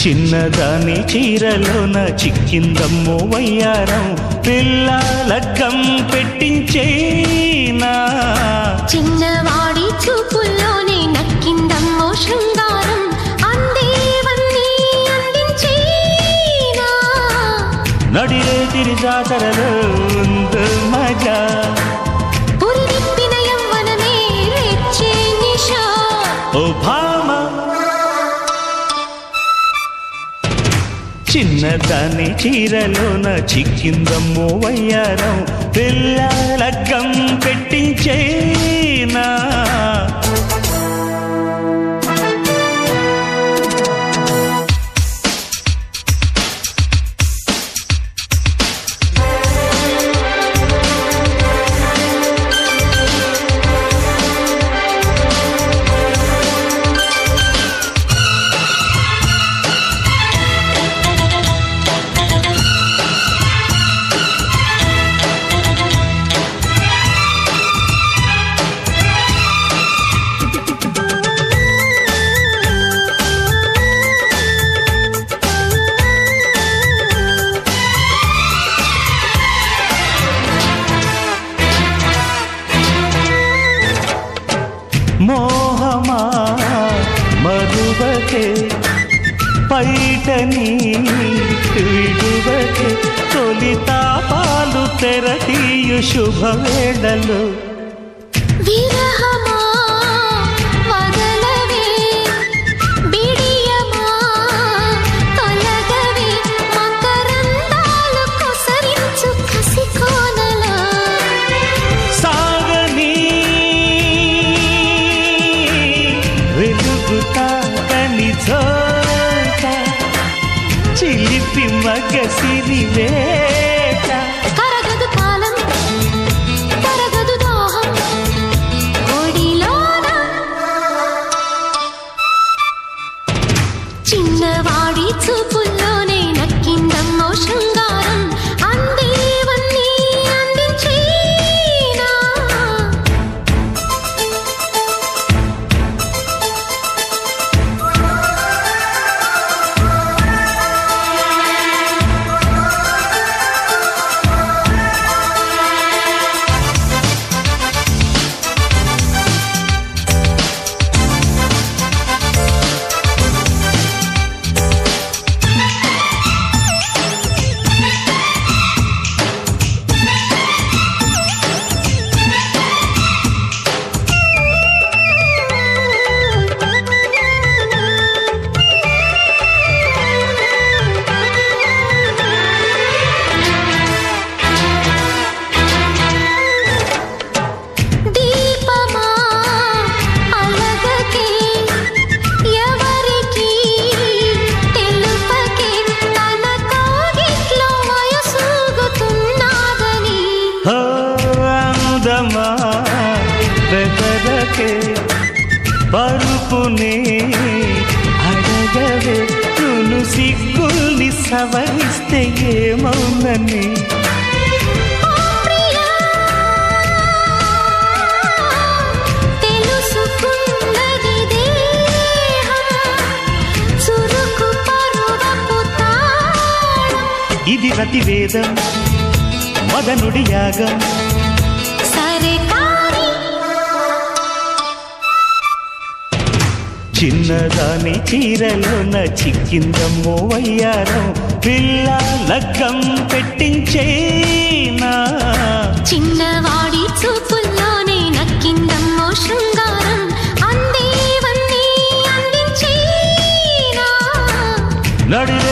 చిన్నదాని చీరలోన చిక్కిందమ్మో వయ్యారం పిల్ల లగ్గం పెట్టించేనా చిన్నవాడి చూపుల్లోనే నక్కిందమ్మో శృంగారం అందేవన్నీ అందించేనా నడిరే తిరి జాతరలో ఉందో మజా పురి విప్పిన యవ్వనమే రెచ్చే నిషా ఓ భామ చిన్నదాని చీరలోన చిక్కిందమ్మో వయ్యారం పిల్ల లగ్గం పెట్టించేనా మోహమా మరువకే పైటని విడువకే తొలి తాపాలు తెరతీయు శుభవేళలు విరహమా వదలవే బిడియమా తొలగవే మకరందాలు కొసరించు కసికోనలా సాగని వెలుగుతాకని చోట చిలిపి మగసిరి వేట కరగదు కాలం కరగదు దాహం ఒడిలోన చిన్నవాడి చూపుల్లోనే నక్కిందమ్మో శృంగారం అందేవన్నీ అందించేనా దీపమా అలగకే ఎవరికి తెలుపకే తన కాగిట్లో వయసూగుతున్నాదని ఓ అందమా బెదరకే పరుపునే అడగవే నును సిగ్గుల్ని సవరిస్తే ఏమవునని ఓ ప్రియా తెలుసుకున్నది దేహం చురుకు పరువపు తాళం ఇది రతివేదం మదనుడి యాగం సరే కానీ చిన్నదాని చీరలోన చిక్కిందమ్మో వయ్యారం పిల్ల లగ్గం పెట్టించేనా చిన్నవాడి చూపుల్లోనే నక్కిందమ్మో శృంగారం అందేవన్నీ అందించేనా నడి